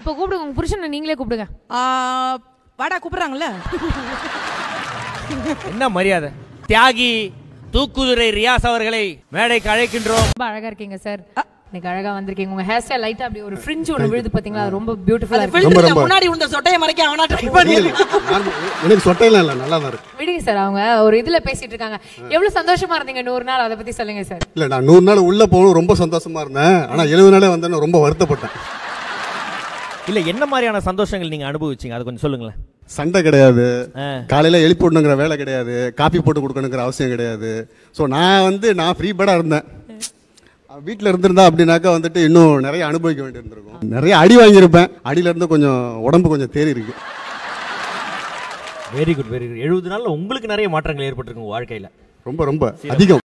இப்போ கூப்பிடுங்க உங்க புருஷனை நீங்களே கூப்பிடுங்க ஆ, வாடா கூப்பிடுறாங்கல்ல என்ன மரியாதை தியாகி தூக்குதுரை ரியாஸ் அவர்களை மேடைக்கு அழைக்கின்றோம் ரொம்ப அழகா இருக்கீங்க சார் இன்னைக்கு அழகா வந்திருக்கீங்க உங்க ஹேர் ஸ்டைல் லைட்டா அப்படி ஒரு ஃப்ரிஞ்ச் ஒன்று விழுது பாத்தீங்களா அது ரொம்ப பியூட்டிஃபுல்லா அது இருக்கு filter ல ரொம்ப. முன்னாடி உள்ள சொட்டைய மறைக்க அவனா ட்ரை பண்ணி நான் எனக்கு சொட்டையெல்லாம் இல்லை நல்லா தான் இருக்கு விடுங்க சார் அவங்க ஒரு இதுல பேசிட்டு இருக்காங்க எவ்வளவு சந்தோஷமா இருந்தீங்க நூறு நாள் அதை பத்தி சொல்லுங்க சார் இல்லை நான் நூறு நாள் உள்ளே போகணும் ரொம்ப சந்தோஷமா இருந்தேன் ஆனால் எழுபது நாளே வந்தேன்னு ரொம்ப வருத்தப்பட்டேன் இல்ல என்ன மாதிரியான சந்தோஷங்கள் நீங்க அனுபவிச்சீங்க அது கொஞ்சம் சொல்லுங்களேன் சண்டை கிடையாது ஆ. காலையில் எழுப்பி விடணுங்கிற வேலை கிடையாது காப்பி போட்டு கொடுக்கணுங்கிற அவசியம் கிடையாது ஸோ நான் வந்து நான் ஃப்ரீ பேடாக இருந்தேன் வீட்டில் இருந்திருந்தா அப்படின்னாக்கா வந்துட்டு இன்னும் நிறைய அனுபவிக்க வேண்டியிருந்திருக்கும் நிறைய அடி வாங்கியிருப்பேன் அடியில இருந்து கொஞ்சம் உடம்பு கொஞ்சம் தேறி இருக்கு வெரி குட் வெரி குட் எழுபது நாள்ல உங்களுக்கு நிறைய மாற்றங்கள் ஏற்பட்டிருக்கு உங்க வாழ்க்கையில ரொம்ப ரொம்ப அதிகம்